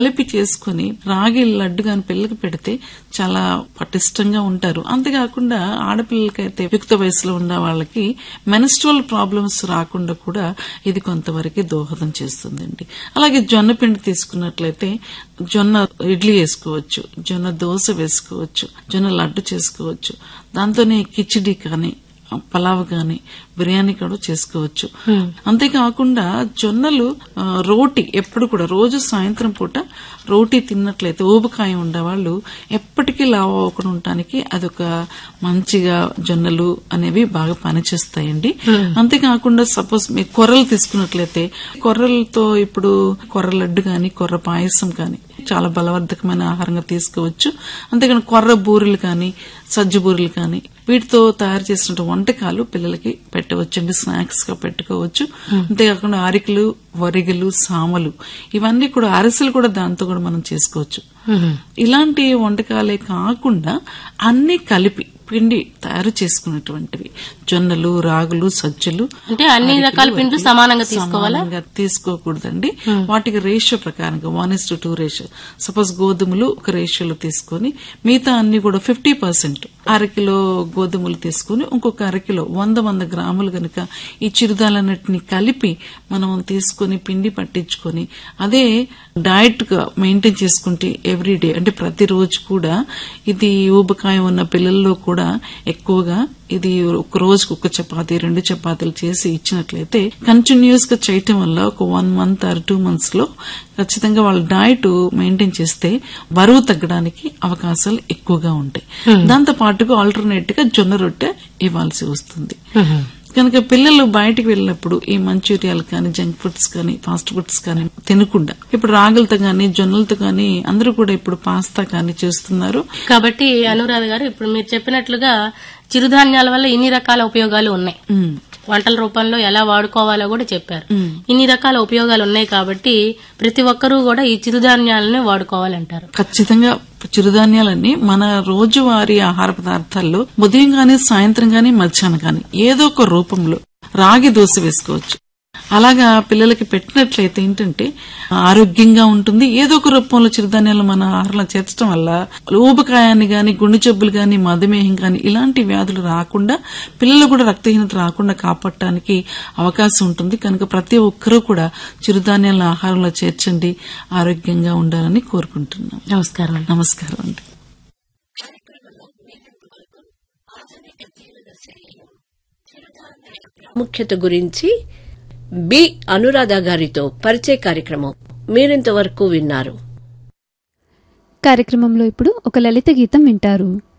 కలిపి చేసుకుని రాగి లడ్డు గాని పిల్లలకి పెడితే చాలా పటిష్టంగా ఉంటారు అంతేకాకుండా ఆడపిల్లలకైతే యుక్త వయసులో ఉన్న వాళ్ళకి మెనస్ట్రల్ ప్రాబ్లమ్స్ రాకుండా కూడా ఇది కొంతవరకు దోహదం చేస్తుందండి అలాగే జొన్న పిండి తీసుకున్నట్లయితే జొన్న ఇడ్లీ వేసుకోవచ్చు జొన్న దోశ వేసుకోవచ్చు జొన్న లడ్డు చేసుకోవచ్చు దాంతోనే కిచిడి కానీ పలావ్ గాని బిర్యానీ కూడా చేసుకోవచ్చు అంతేకాకుండా జొన్నలు ఆ, రోటి ఎప్పుడు కూడా రోజు సాయంత్రం పూట రోటీ తిన్నట్లయితే ఊబకాయం ఉండేవాళ్ళు ఎప్పటికీ లావు అవ్వకుండా ఉండటానికి అదొక మంచిగా జొన్నలు అనేవి బాగా పనిచేస్తాయండి అంతేకాకుండా సపోజ్ మీ కొర్రలు తీసుకున్నట్లయితే కొర్రలతో ఇప్పుడు కొర్ర లడ్డు గాని కొర్ర పాయసం కానీ చాలా బలవర్ధకమైన ఆహారంగా తీసుకోవచ్చు అంతేకాని కొర్ర బూరెలు కానీ సజ్జ బూరెలు కానీ వీటితో తయారు చేసిన వంటకాలు పిల్లలకి పెట్టవచ్చండి స్నాక్స్ గా పెట్టుకోవచ్చు అంతేకాకుండా అరికలు వరిగలు సామలు ఇవన్నీ కూడా అరిసెలు కూడా దాంతో కూడా మనం చేసుకోవచ్చు ఇలాంటి వంటకాలే కాకుండా అన్ని కలిపి పిండి తయారు చేసుకున్నటువంటివి జొన్నలు రాగులు సజ్జలు అంటే అన్ని రకాల పిండ్లు సమానంగా తీసుకోవాలా సమానంగా తీసుకోకూడదండి వాటికి రేషియో ప్రకారంగా one is to two ratio suppose గోధుమలు ఒక రేషియోలో తీసుకొని మిగతా అన్ని కూడా ఫిఫ్టీ పర్సెంట్ అరకిలో గోధుమలు తీసుకొని ఇంకొక అరకిలో వంద వంద గ్రాములు గనుక ఈ చిరుదాలన్నిటిని కలిపి మనం తీసుకొని పిండి పట్టించుకొని అదే డైట్ గా మెయింటైన్ చేసుకుంటే ఎవ్రీ డే అంటే ప్రతిరోజు కూడా ఇది ఊబకాయం ఉన్న పిల్లల్లో కూడా ఎక్కువగా ఇది ఒక రోజుకు ఒక చపాతీ రెండు చపాతీలు చేసి ఇచ్చినట్లయితే కంటిన్యూస్ గా చేయటం వల్ల ఒక one month or two months లో ఖచ్చితంగా వాళ్ళ డైట్ మెయింటైన్ చేస్తే బరువు తగ్గడానికి అవకాశాలు ఎక్కువగా ఉంటాయి దాంతో పాటుగా ఆల్టర్నేట్ గా జొన్న రొట్టె ఇవ్వాల్సి వస్తుంది కనుక పిల్లలు బయటికి వెళ్ళినప్పుడు ఈ మంచూరియాలు కానీ జంక్ ఫుడ్స్ కానీ ఫాస్ట్ ఫుడ్స్ కానీ తినకుండా ఇప్పుడు రాగులతో కానీ జొన్నలతో కానీ అందరూ కూడా ఇప్పుడు పాస్తా కానీ చేస్తున్నారు కాబట్టి అనురాధ గారు ఇప్పుడు మీరు చెప్పినట్లుగా చిరుధాన్యాల వల్ల ఇన్ని రకాల ఉపయోగాలు ఉన్నాయి ఉమ్. వంటల రూపంలో ఎలా వాడుకోవాలో కూడా చెప్పారు ఇన్ని రకాల ఉపయోగాలు ఉన్నాయి కాబట్టి ప్రతి ఒక్కరూ కూడా ఈ చిరుధాన్యాలను వాడుకోవాలంటారు ఖచ్చితంగా చిరుధాన్యాలన్నీ మన రోజువారీ ఆహార పదార్థాల్లో ఉదయం గాని సాయంత్రం గాని మధ్యాహ్నం గాని ఏదో ఒక రూపంలో రాగి దోశ వేసుకోవచ్చు అలాగా పిల్లలకి పెట్టినట్లయితే ఏంటంటే ఆరోగ్యంగా ఉంటుంది ఏదో ఒక రూపంలో చిరుధాన్యాలు మన ఆహారంలో చేర్చడం వల్ల ఊబకాయాన్ని గాని గుండె జబ్బులు గాని మధుమేహం గాని ఇలాంటి వ్యాధులు రాకుండా పిల్లలు కూడా రక్తహీనత రాకుండా కాపాడటానికి అవకాశం ఉంటుంది కనుక ప్రతి ఒక్కరూ కూడా చిరుధాన్యాలను ఆహారంలో చేర్చండి ఆరోగ్యంగా ఉండాలని కోరుకుంటున్నాం నమస్కారం అండి. నమస్కారం అండి ప్రాముఖ్యత గురించి బి అనురాధ గారితో పరిచయ కార్యక్రమం మీరింతవరకు విన్నారు కార్యక్రమంలో ఇప్పుడు ఒక లలిత గీతం వింటారు